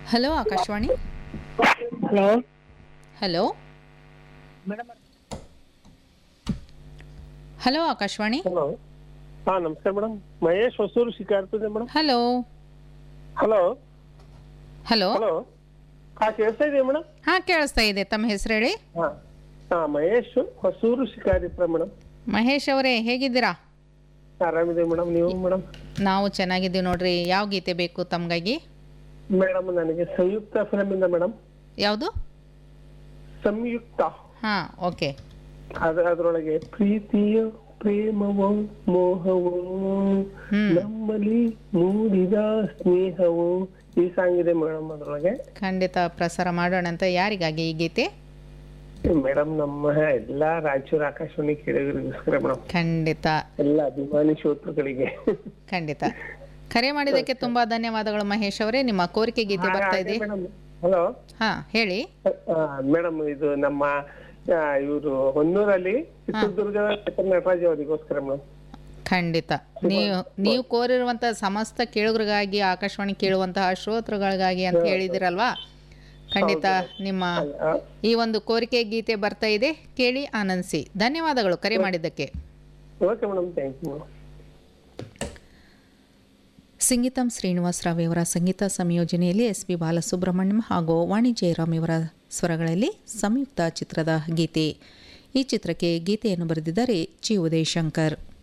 Hello Akashvani hello hello hello Akashvani hello ಹಾ ನಮಸ್ಕಾರ madam Mahesh Hosur ಶಿಕಾರ್ತದೆ madam hello hello hello hello ಹಾ ಕೇಳಿಸ್ತಾ ಇದೆಯಾ ಮೇಡಮ್ ಹಾಂ ಕೇಳಿಸ್ತಾ ಇದೆ ತಮ್ಮ ಹೆಸರು ಹೇಳಿ ಹಾ ಹಾ ಮಹೇಶ್ ಹೊಸೂರು ಶಿಕಾರಿಪುರ ಮೇಡಮ್ ಮಹೇಶ್ ಅವರೇ ಹೇಗಿದ್ದೀರಾ ಆರಾಮಿದೆ ಮೇಡಮ್ ನೀವು ಮೇಡಮ್ ನಾವು ಚೆನ್ನಾಗಿದ್ದೀವಿ ನೋಡ್ರಿ ಯಾವ ಗೀತೆ ಬೇಕು ತಮಗಾಗಿ ಮೇಡಮ್ ನನಗೆ ಸಂಯುಕ್ತ ಫಿಲಮ್ ಇಂದ ಮೇಡಮ್ ಯಾವುದು ಸಂಯುಕ್ತ ಹಾಂ ಓಕೆ ಅದ ಅದ್ರೊಳಗೆ ಪ್ರೀತಿಯೋ ಪ್ರೇಮವೋ ಮೋಹವೋ ಹ್ಮ್. ನಮ್ಮಲ್ಲಿ ಮೂಡಿದ ಸ್ನೇಹವೋ ಈ ಸಾಂಗ್ ಇದೆ ಮೇಡಮ್ ಅದ್ರೊಳಗೆ ಖಂಡಿತ ಪ್ರಸಾರ ಮಾಡೋಣ ಅಂತ ಯಾರಿಗಾಗಿ ಈ ಗೀತೆ ಮೇಡಮ್ ನಮ್ಮ ಎಲ್ಲಾ ರಾಯಚೂರು ಆಕಾಶವಾಣಿ ಕೇಳಿದ್ರಿಗೋಸ್ಕರ ಮೇಡಮ್ ಖಂಡಿತ ಎಲ್ಲ ಅಭಿಮಾನಿ ಶ್ರೋತೃಗಳಿಗೆ ಖಂಡಿತ ಕರೆ ಮಾಡಿದ್ದಕ್ಕೆ ತುಂಬಾ ಧನ್ಯವಾದಗಳು ಮಹೇಶ್ ಅವರೇ ನಿಮ್ಮ ಕೋರಿಕೆ ಗೀತೆ ಬರ್ತಾ ಇದೆ ಹಲೋ ಹಾ ಹೇಳಿ ಮೇಡಮ್ ಇದು ನಮ್ಮ ಇವರು ಹೊನ್ನೂರಲ್ಲಿ ಚಿತ್ರದುರ್ಗ ನಟರಾಜ್ ಅವರಿಗೋಸ್ಕರ ಮೇಡಮ್ ಖಂಡಿತ ನೀವು ನೀವು ಕೋರಿರುವಂತ ಸಮಸ್ತ ಕೇಳುಗರಿಗಾಗಿ ಆಕಾಶವಾಣಿ ಕೇಳುವಂತಹ ಶ್ರೋತೃಗಳಿಗಾಗಿ ಅಂತ ಹೇಳಿದಿರಲ್ವಾ ಖಂಡಿತ ನಿಮ್ಮ ಈ ಒಂದು ಕೋರಿಕೆ ಗೀತೆ ಬರ್ತಾ ಇದೆ ಕೇಳಿ ಆನಂದಿಸಿ ಧನ್ಯವಾದಗಳು ಕರೆ ಮಾಡಿದ್ದಕ್ಕೆ okay madam thank you madam Singeetam Srinivasa Rao ಇವರ ಸಂಗೀತ ಸಂಯೋಜನೆಯಲ್ಲಿ ಎಸ್ ಪಿ ಬಾಲಸುಬ್ರಹ್ಮಣ್ಯಂ ಹಾಗೂ ವಾಣಿ ಜಯರಾಮ್ ಇವರ ಸ್ವರಗಳಲ್ಲಿ ಸಂಯುಕ್ತ ಚಿತ್ರದ ಗೀತೆ ಈ ಚಿತ್ರಕ್ಕೆ ಗೀತೆಯನ್ನು ಬರೆದಿದ್ದಾರೆ ಜಿ ಉದಯಶಂಕರ್